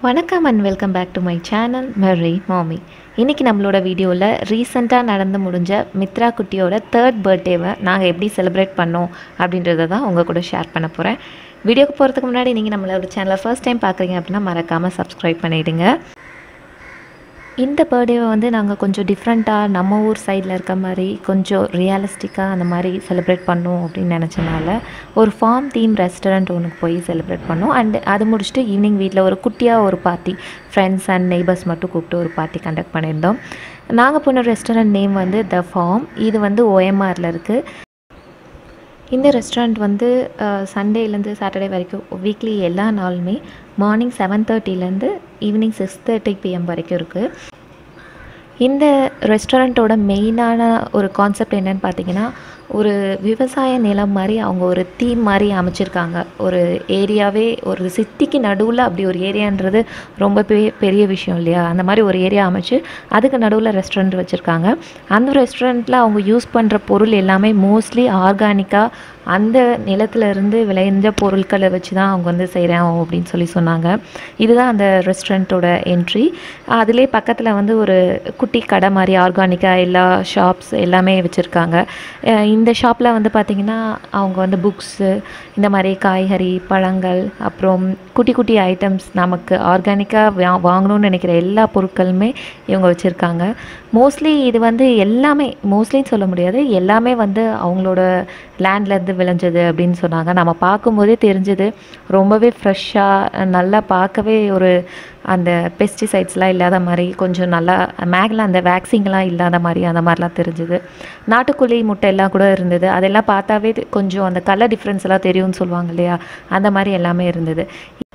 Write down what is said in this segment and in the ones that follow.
வணக்கம் and welcome back to my channel merry Mami இன்றைக்கி நம்மளோட வீடியோவில் ரீசெண்டாக நடந்து முடிஞ்ச மித்ரா குட்டியோட தேர்ட் பர்த்டேவை நாங்கள் எப்படி செலிப்ரேட் பண்ணோம் அப்படின்றத தான் உங்கள் கூட ஷேர் பண்ண போகிறேன் வீடியோக்கு போகிறதுக்கு முன்னாடி நீங்கள் நம்மளோட சேனலை ஃபர்ஸ்ட் டைம் பார்க்குறீங்க அப்படின்னா மறக்காமல் சப்ஸ்கிரைப் பண்ணிவிடுங்க இந்த பர்த்டேவை வந்து நாங்கள் கொஞ்சம் டிஃப்ரெண்ட்டாக நம்ம ஊர் சைடில் இருக்க மாதிரி கொஞ்சம் ரியலிஸ்டிக்காக அந்த மாதிரி செலிப்ரேட் பண்ணோம் அப்படின்னு நினச்சனால ஒரு ஃபார்ம் தீம் ரெஸ்டாரண்ட் ஒன்றுக்கு போய் செலிப்ரேட் பண்ணோம் அண்ட் அது முடிச்சுட்டு ஈவினிங் வீட்டில் ஒரு குட்டியாக ஒரு பார்ட்டி ஃப்ரெண்ட்ஸ் அண்ட் நெய்பர்ஸ் மட்டும் கூப்பிட்டு ஒரு பார்ட்டி கண்டக்ட் பண்ணியிருந்தோம் நாங்கள் போன ரெஸ்டாரண்ட் நேம் வந்து த ஃபார்ம் இது வந்து ஓஎம்ஆரில் இருக்குது இந்த ரெஸ்டாரண்ட் வந்து சண்டேலேருந்து சாட்டர்டே வரைக்கும் வீக்லி எல்லா நாளுமே மார்னிங் செவன் தேர்ட்டிலேருந்து ஈவினிங் சிக்ஸ் தேர்ட்டி பிஎம் வரைக்கும் இருக்குது இந்த ரெஸ்டாரண்ட்டோட மெயினான ஒரு கான்செப்ட் என்னன்னு பார்த்தீங்கன்னா ஒரு விவசாய நிலம் மாதிரி அவங்க ஒரு தீம் மாதிரி அமைச்சிருக்காங்க ஒரு ஏரியாவே ஒரு சிட்டிக்கு நடுவில் அப்படி ஒரு ஏரியான்றது ரொம்ப பெ பெரிய விஷயம் இல்லையா அந்த மாதிரி ஒரு ஏரியா அமைச்சு அதுக்கு நடுவில் ரெஸ்டாரண்ட் வச்சுருக்காங்க அந்த ரெஸ்டாரண்ட்டில் அவங்க யூஸ் பண்ணுற பொருள் எல்லாமே மோஸ்ட்லி ஆர்கானிக்காக அந்த நிலத்துல இருந்து விளைஞ்ச பொருட்களை வச்சு தான் அவங்க வந்து செய்கிறோம் அப்படின்னு சொல்லி சொன்னாங்க இதுதான் அந்த ரெஸ்டாரண்ட்டோட என்ட்ரி அதிலே பக்கத்தில் வந்து ஒரு குட்டி கடை மாதிரி ஆர்கானிக்காக எல்லா ஷாப்ஸ் எல்லாமே வச்சுருக்காங்க இந்த ஷாப்பில் வந்து பார்த்திங்கன்னா அவங்க வந்து புக்ஸு இந்த மாதிரி காய்கறி பழங்கள் அப்புறம் குட்டி குட்டி ஐட்டம்ஸ் நமக்கு ஆர்கானிக்காக வா வாங்கணும்னு நினைக்கிற எல்லா பொருட்களுமே இவங்க வச்சுருக்காங்க மோஸ்ட்லி இது வந்து எல்லாமே மோஸ்ட்லின்னு சொல்ல முடியாது எல்லாமே வந்து அவங்களோட லேண்ட்லேருந்து விளைஞ்சது அப்படின்னு சொன்னாங்க நம்ம பார்க்கும்போதே தெரிஞ்சது ரொம்பவே ஃப்ரெஷ்ஷாக நல்லா பார்க்கவே ஒரு அந்த பெஸ்டிசைட்ஸ்லாம் இல்லாத மாதிரி கொஞ்சம் நல்லா மேகில் அந்த வேக்சின்லாம் இல்லாத மாதிரி அந்த மாதிரிலாம் தெரிஞ்சுது நாட்டுக்கோழி முட்டை எல்லாம் கூட இருந்தது அதெல்லாம் பார்த்தாவே கொஞ்சம் அந்த கலர் டிஃப்ரென்ஸ் எல்லாம் தெரியும்னு சொல்லுவாங்க இல்லையா அந்த மாதிரி எல்லாமே இருந்தது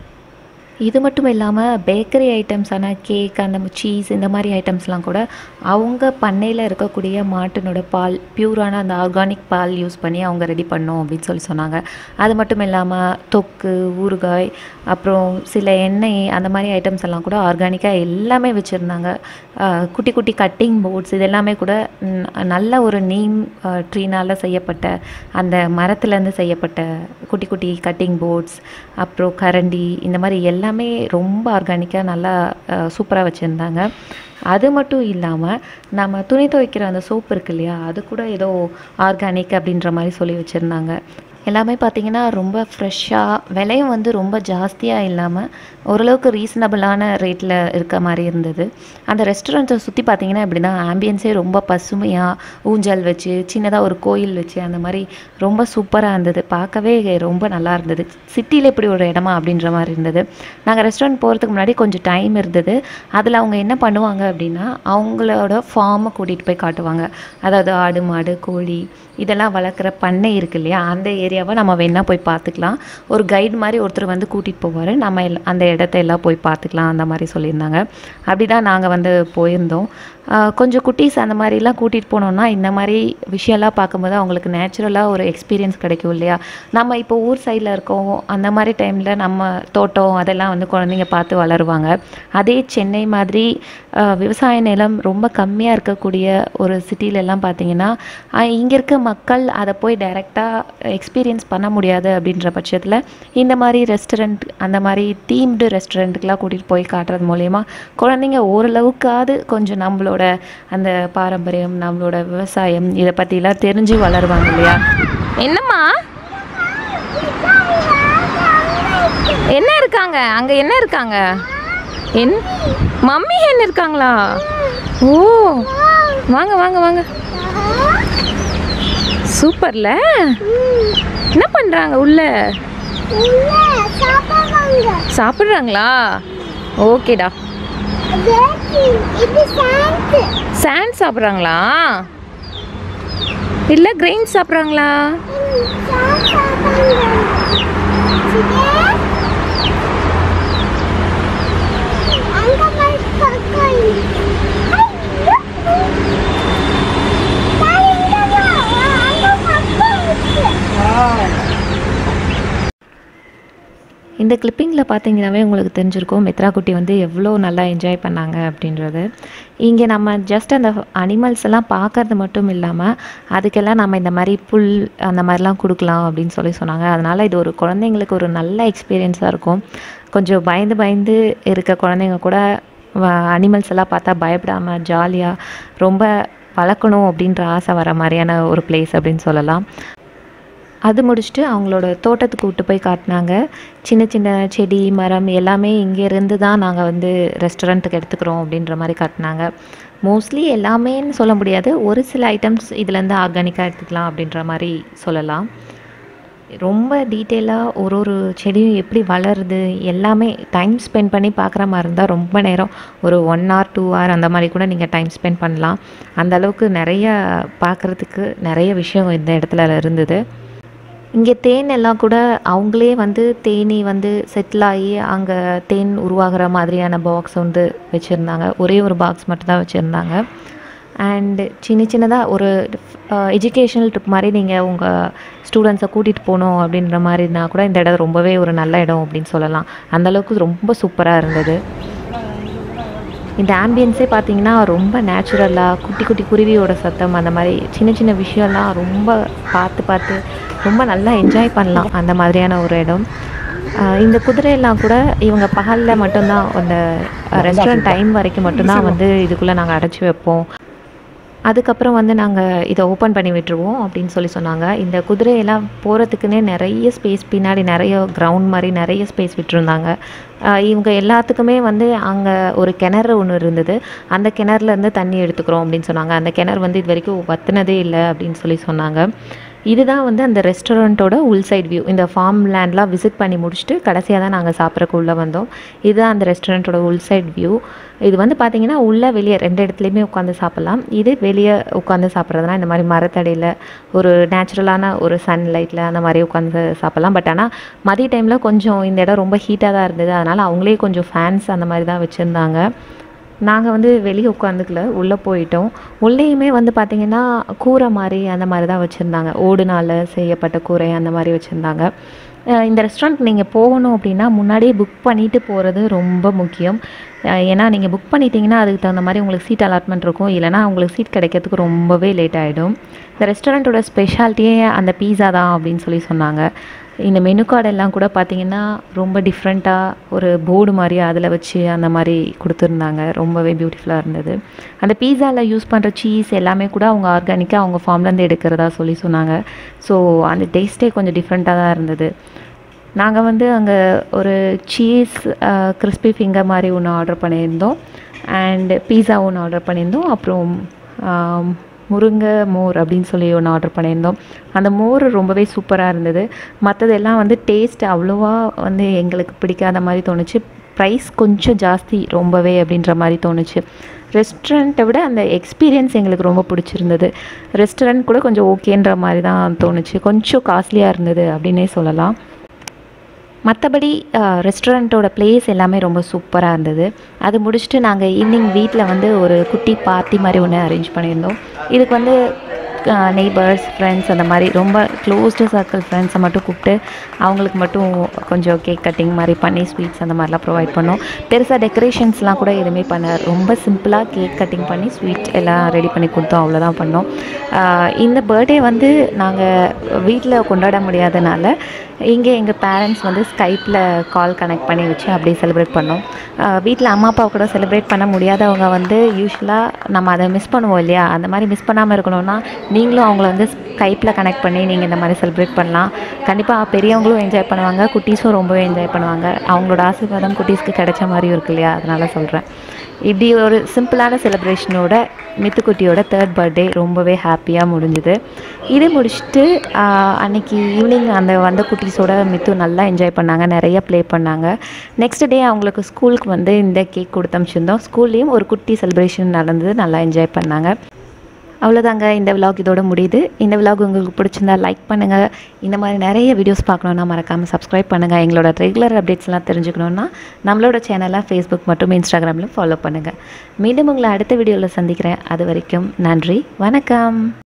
இது மட்டும் இல்லாமல் பேக்கரி ஐட்டம்ஸான கேக் அந்த சீஸ் இந்த மாதிரி ஐட்டம்ஸ்லாம் கூட அவங்க பண்ணையில் இருக்கக்கூடிய மாட்டினோட பால் பியூரான அந்த ஆர்கானிக் பால் யூஸ் பண்ணி அவங்க ரெடி பண்ணோம் அப்படின்னு சொல்லி சொன்னாங்க அது மட்டும் இல்லாமல் தொக்கு ஊறுகாய் அப்புறம் சில எண்ணெய் அந்த மாதிரி ஐட்டம்ஸ் எல்லாம் கூட ஆர்கானிக்காக எல்லாமே வச்சுருந்தாங்க குட்டி குட்டி கட்டிங் போர்ட்ஸ் இது எல்லாமே கூட நல்ல ஒரு நீம் ட்ரீனால் செய்யப்பட்ட அந்த மரத்துலேருந்து செய்யப்பட்ட குட்டி குட்டி கட்டிங் போர்ட்ஸ் அப்புறம் கரண்டி இந்த மாதிரி எல்லாமே ரொம்ப ஆர்கானிக்காக நல்லா சூப்பராக வச்சுருந்தாங்க அது மட்டும் இல்லாமல் நம்ம துணி துவைக்கிற அந்த சோப்பு இருக்கு இல்லையா அது கூட ஏதோ ஆர்கானிக் அப்படின்ற மாதிரி சொல்லி வச்சுருந்தாங்க எல்லாமே பார்த்திங்கன்னா ரொம்ப ஃப்ரெஷ்ஷாக விலையும் வந்து ரொம்ப ஜாஸ்தியாக இல்லாமல் ஓரளவுக்கு ரீசனபிளான ரேட்டில் இருக்க மாதிரி இருந்தது அந்த ரெஸ்டாரண்ட்டை சுற்றி பார்த்திங்கன்னா இப்படி தான் ஆம்பியன்ஸே ரொம்ப பசுமையாக ஊஞ்சல் வச்சு சின்னதாக ஒரு கோயில் வச்சு அந்த மாதிரி ரொம்ப சூப்பராக இருந்தது பார்க்கவே ரொம்ப நல்லா இருந்தது சிட்டியில் இப்படி ஒரு இடமா அப்படின்ற மாதிரி இருந்தது நாங்கள் ரெஸ்டாரண்ட் போகிறதுக்கு முன்னாடி கொஞ்சம் டைம் இருந்தது அதில் அவங்க என்ன பண்ணுவாங்க அப்படின்னா அவங்களோட ஃபார்மை கூட்டிகிட்டு போய் காட்டுவாங்க அதாவது ஆடு மாடு கோழி இதெல்லாம் வளர்க்குற பண்ணை இருக்கு இல்லையா அந்த ஏரியாவை நம்ம வேணால் போய் பார்த்துக்கலாம் ஒரு கைடு மாதிரி ஒருத்தர் வந்து கூட்டிகிட்டு போவார் நம்ம எல் அந்த இடத்த எல்லாம் போய் பார்த்துக்கலாம் அந்த மாதிரி சொல்லியிருந்தாங்க அப்படி தான் நாங்கள் வந்து போயிருந்தோம் கொஞ்சம் குட்டீஸ் அந்த மாதிரிலாம் கூட்டிகிட்டு போனோம்னா இந்த மாதிரி விஷயம்லாம் பார்க்கும்போது அவங்களுக்கு நேச்சுரலாக ஒரு எக்ஸ்பீரியன்ஸ் கிடைக்கும் இல்லையா நம்ம இப்போ ஊர் சைடில் இருக்கோம் அந்த மாதிரி டைமில் நம்ம தோட்டம் அதெல்லாம் வந்து குழந்தைங்க பார்த்து வளருவாங்க அதே சென்னை மாதிரி விவசாய நிலம் ரொம்ப கம்மியாக இருக்கக்கூடிய ஒரு சிட்டிலெல்லாம் பார்த்தீங்கன்னா இங்கே இருக்க மக்கள் அதை போய் டைரெக்டாக எக்ஸ்பீரியன்ஸ் பண்ண முடியாது அப்படின்ற பட்சத்தில் இந்த மாதிரி ரெஸ்டாரண்ட் அந்த மாதிரி தீம்டு ரெஸ்டாரண்ட்டுக்கெலாம் கூட்டிகிட்டு போய் காட்டுறது மூலயமா குழந்தைங்க ஓரளவுக்காவது கொஞ்சம் நம்மளோட அந்த பாரம்பரியம் நம்மளோட விவசாயம் இதை பற்றிலாம் தெரிஞ்சு வளருவாங்க இல்லையா என்னம்மா என்ன இருக்காங்க அங்கே என்ன இருக்காங்க என் மம்மி என்ன இருக்காங்களா ஓ வாங்க வாங்க வாங்க சூப்பர்ல என்ன பண்றாங்க உள்ள சாப்பிடுறாங்களா ஓகேடா சாண்ட் சாப்பிட்றாங்களா இல்லை கிரெயின் சாப்பிட்றாங்களா இந்த கிளிப்பிங்கில் பார்த்தீங்கன்னாவே உங்களுக்கு தெரிஞ்சிருக்கும் மித்ரா குட்டி வந்து எவ்வளோ நல்லா என்ஜாய் பண்ணாங்க அப்படின்றது இங்கே நம்ம ஜஸ்ட் அந்த அனிமல்ஸ் எல்லாம் பார்க்கறது மட்டும் இல்லாமல் அதுக்கெல்லாம் நம்ம இந்த மாதிரி புல் அந்த மாதிரிலாம் கொடுக்கலாம் அப்படின்னு சொல்லி சொன்னாங்க அதனால் இது ஒரு குழந்தைங்களுக்கு ஒரு நல்ல எக்ஸ்பீரியன்ஸாக இருக்கும் கொஞ்சம் பயந்து பயந்து இருக்க குழந்தைங்க கூட அனிமல்ஸ் எல்லாம் பார்த்தா பயப்படாமல் ஜாலியாக ரொம்ப வளர்க்கணும் அப்படின்ற ஆசை வர மாதிரியான ஒரு பிளேஸ் அப்படின்னு சொல்லலாம் அது முடிச்சுட்டு அவங்களோட தோட்டத்துக்கு விட்டு போய் காட்டினாங்க சின்ன சின்ன செடி மரம் எல்லாமே இங்கேருந்து தான் நாங்கள் வந்து ரெஸ்டாரண்ட்டுக்கு எடுத்துக்கிறோம் அப்படின்ற மாதிரி காட்டினாங்க மோஸ்ட்லி எல்லாமேன்னு சொல்ல முடியாது ஒரு சில ஐட்டம்ஸ் இதுலேருந்து ஆர்கானிக்காக எடுத்துக்கலாம் அப்படின்ற மாதிரி சொல்லலாம் ரொம்ப டீட்டெயிலாக ஒரு ஒரு செடியும் எப்படி வளருது எல்லாமே டைம் ஸ்பெண்ட் பண்ணி பார்க்குற மாதிரி இருந்தால் ரொம்ப நேரம் ஒரு ஒன் ஹவர் டூ ஹவர் அந்த மாதிரி கூட நீங்கள் டைம் ஸ்பெண்ட் பண்ணலாம் அந்த அளவுக்கு நிறைய பார்க்குறதுக்கு நிறைய விஷயம் இந்த இடத்துல இருந்தது இங்கே தேன் எல்லாம் கூட அவங்களே வந்து தேனி வந்து செட்டில் ஆகி அங்கே தேன் உருவாகிற மாதிரியான பாக்ஸ் வந்து வச்சுருந்தாங்க ஒரே ஒரு பாக்ஸ் மட்டும் தான் வச்சுருந்தாங்க அண்டு சின்ன சின்னதாக ஒரு எஜுகேஷ்னல் ட்ரிப் மாதிரி நீங்கள் உங்கள் ஸ்டூடெண்ட்ஸை கூட்டிகிட்டு போகணும் அப்படின்ற மாதிரினா கூட இந்த இடம் ரொம்பவே ஒரு நல்ல இடம் அப்படின்னு சொல்லலாம் அந்தளவுக்கு ரொம்ப சூப்பராக இருந்தது இந்த ஆம்பியன்ஸே பார்த்தீங்கன்னா ரொம்ப நேச்சுரலாக குட்டி குட்டி குருவியோட சத்தம் அந்த மாதிரி சின்ன சின்ன விஷயம்லாம் ரொம்ப பார்த்து பார்த்து ரொம்ப நல்லா என்ஜாய் பண்ணலாம் அந்த மாதிரியான ஒரு இடம் இந்த குதிரையெல்லாம் கூட இவங்க பகலில் மட்டும்தான் அந்த ரெஸ்டாரண்ட் டைம் வரைக்கும் மட்டும்தான் வந்து இதுக்குள்ளே நாங்கள் அடைச்சி வைப்போம் அதுக்கப்புறம் வந்து நாங்கள் இதை ஓப்பன் பண்ணி விட்டுருவோம் அப்படின்னு சொல்லி சொன்னாங்க இந்த குதிரையெல்லாம் போகிறதுக்குன்னே நிறைய ஸ்பேஸ் பின்னாடி நிறைய கிரவுண்ட் மாதிரி நிறைய ஸ்பேஸ் விட்டுருந்தாங்க இவங்க எல்லாத்துக்குமே வந்து அங்கே ஒரு கிணறு ஒன்று இருந்தது அந்த கிணறுலேருந்து தண்ணி எடுத்துக்கிறோம் அப்படின்னு சொன்னாங்க அந்த கிணறு வந்து இது வரைக்கும் வற்றினதே இல்லை அப்படின்னு சொல்லி சொன்னாங்க இதுதான் வந்து அந்த ரெஸ்டாரண்ட்டோட உள் சைட் வியூ இந்த ஃபார்ம் லேண்ட்லாம் விசிட் பண்ணி முடிச்சுட்டு கடைசியாக தான் நாங்கள் சாப்பிட்றக்கு உள்ளே வந்தோம் இதுதான் அந்த ரெஸ்டாரண்ட்டோட உள் சைட் வியூ இது வந்து பார்த்திங்கன்னா உள்ளே வெளியே ரெண்டு இடத்துலையுமே உட்காந்து சாப்பிட்லாம் இது வெளியே உட்காந்து சாப்பிட்றதுனா இந்த மாதிரி மரத்தடியில் ஒரு நேச்சுரலான ஒரு சன்லைட்டில் அந்த மாதிரி உட்காந்து சாப்பிட்லாம் பட் ஆனால் மதிய டைமில் கொஞ்சம் இந்த இடம் ரொம்ப ஹீட்டாக தான் இருந்தது அதனால் அவங்களே கொஞ்சம் ஃபேன்ஸ் அந்த மாதிரி தான் வச்சுருந்தாங்க நாங்கள் வந்து வெளியே உட்காந்துக்கல உள்ளே போயிட்டோம் உள்ளேயுமே வந்து பார்த்திங்கன்னா கூரை மாதிரி அந்த மாதிரி தான் வச்சுருந்தாங்க ஓடுனால் செய்யப்பட்ட கூரை அந்த மாதிரி வச்சுருந்தாங்க இந்த ரெஸ்டாரண்ட் நீங்கள் போகணும் அப்படின்னா முன்னாடியே புக் பண்ணிவிட்டு போகிறது ரொம்ப முக்கியம் ஏன்னா நீங்கள் புக் பண்ணிட்டீங்கன்னா அதுக்கு தகுந்த மாதிரி உங்களுக்கு சீட் அலாட்மெண்ட் இருக்கும் இல்லைனா உங்களுக்கு சீட் கிடைக்கிறதுக்கு ரொம்பவே லேட் ஆகிடும் இந்த ரெஸ்டாரண்ட்டோட ஸ்பெஷாலிட்டியே அந்த பீஸா தான் அப்படின்னு சொல்லி சொன்னாங்க இந்த மெனு கார்டெல்லாம் கூட பார்த்திங்கன்னா ரொம்ப டிஃப்ரெண்ட்டாக ஒரு போர்டு மாதிரி அதில் வச்சு அந்த மாதிரி கொடுத்துருந்தாங்க ரொம்பவே பியூட்டிஃபுல்லாக இருந்தது அந்த பீஸாவில் யூஸ் பண்ணுற சீஸ் எல்லாமே கூட அவங்க ஆர்கானிக்காக அவங்க ஃபார்ம்லேருந்து எடுக்கிறதா சொல்லி சொன்னாங்க ஸோ அந்த டேஸ்ட்டே கொஞ்சம் டிஃப்ரெண்ட்டாக தான் இருந்தது நாங்கள் வந்து அங்கே ஒரு சீஸ் கிறிஸ்பி ஃபிங்கர் மாதிரி ஒன்று ஆர்டர் பண்ணியிருந்தோம் அண்ட் பீஸா ஒன்று ஆர்டர் பண்ணியிருந்தோம் அப்புறம் முருங்கை மோர் அப்படின்னு சொல்லி ஒன்று ஆர்டர் பண்ணியிருந்தோம் அந்த மோர் ரொம்பவே சூப்பராக இருந்தது மற்றதெல்லாம் வந்து டேஸ்ட் அவ்வளோவா வந்து எங்களுக்கு பிடிக்காத மாதிரி தோணுச்சு ப்ரைஸ் கொஞ்சம் ஜாஸ்தி ரொம்பவே அப்படின்ற மாதிரி தோணுச்சு ரெஸ்டாரண்ட்டை விட அந்த எக்ஸ்பீரியன்ஸ் எங்களுக்கு ரொம்ப பிடிச்சிருந்தது ரெஸ்டாரண்ட் கூட கொஞ்சம் ஓகேன்ற மாதிரி தான் தோணுச்சு கொஞ்சம் காஸ்ட்லியாக இருந்தது அப்படின்னே சொல்லலாம் மற்றபடி ரெஸ்டாரண்ட்டோட பிளேஸ் எல்லாமே ரொம்ப சூப்பராக இருந்தது அது முடிச்சுட்டு நாங்கள் ஈவினிங் வீட்டில் வந்து ஒரு குட்டி பார்ட்டி மாதிரி ஒன்று அரேஞ்ச் பண்ணியிருந்தோம் இதுக்கு வந்து நெய்பர்ஸ் ஃப்ரெண்ட்ஸ் அந்த மாதிரி ரொம்ப க்ளோஸ்டு சர்க்கிள் ஃப்ரெண்ட்ஸை மட்டும் கூப்பிட்டு அவங்களுக்கு மட்டும் கொஞ்சம் கேக் கட்டிங் மாதிரி பண்ணி ஸ்வீட்ஸ் அந்த மாதிரிலாம் ப்ரொவைட் பண்ணோம் பெருசாக டெக்கரேஷன்ஸ்லாம் கூட எதுவுமே பண்ண ரொம்ப சிம்பிளாக கேக் கட்டிங் பண்ணி ஸ்வீட் எல்லாம் ரெடி பண்ணி கொடுத்தோம் அவ்வளோதான் பண்ணோம் இந்த பர்த்டே வந்து நாங்கள் வீட்டில் கொண்டாட முடியாதனால இங்கே எங்கள் பேரண்ட்ஸ் வந்து ஸ்கைப்பில் கால் கனெக்ட் பண்ணி வச்சு அப்படியே செலிப்ரேட் பண்ணோம் வீட்டில் அம்மா அப்பா கூட செலிப்ரேட் பண்ண முடியாதவங்க வந்து யூஸ்வலாக நம்ம அதை மிஸ் பண்ணுவோம் இல்லையா அந்த மாதிரி மிஸ் பண்ணாமல் இருக்கணும்னா நீங்களும் அவங்கள வந்து ஸ்கைப்பில் கனெக்ட் பண்ணி நீங்கள் இந்த மாதிரி செலிப்ரேட் பண்ணலாம் கண்டிப்பாக பெரியவங்களும் என்ஜாய் பண்ணுவாங்க குட்டீஸும் ரொம்பவே என்ஜாய் பண்ணுவாங்க அவங்களோட ஆசீர்வாதம் குட்டீஸ்க்கு கிடைச்ச மாதிரியும் இருக்கு இல்லையா அதனால் சொல்கிறேன் இப்படி ஒரு சிம்பிளான செலிப்ரேஷனோட மித்துக்குட்டியோட தேர்ட் பர்த்டே ரொம்பவே ஹாப்பியாக முடிஞ்சுது இது முடிச்சுட்டு அன்னைக்கு ஈவினிங் அந்த வந்த குட்டீஸோட மித்து நல்லா என்ஜாய் பண்ணாங்க நிறைய ப்ளே பண்ணாங்க நெக்ஸ்ட் டே அவங்களுக்கு ஸ்கூலுக்கு வந்து இந்த கேக் கொடுத்து அனுப்பிச்சிருந்தோம் ஸ்கூல்லேயும் ஒரு குட்டி செலிப்ரேஷன் நடந்தது நல்லா என்ஜாய் பண்ணாங்க அவ்வளோதாங்க இந்த விலாக் இதோட முடியுது இந்த விலாக் உங்களுக்கு பிடிச்சிருந்தா லைக் பண்ணுங்கள் இந்த மாதிரி நிறைய வீடியோஸ் பார்க்கணுன்னா மறக்காமல் சப்ஸ்கிரைப் பண்ணுங்கள் எங்களோட ரெகுலர் அப்டேட்ஸ்லாம் தெரிஞ்சுக்கணுன்னா நம்மளோட சேனலை ஃபேஸ்புக் மற்றும் இன்ஸ்டாகிராம்லையும் ஃபாலோ பண்ணுங்கள் மீண்டும் உங்களை அடுத்த வீடியோவில் சந்திக்கிறேன் அது வரைக்கும் நன்றி வணக்கம்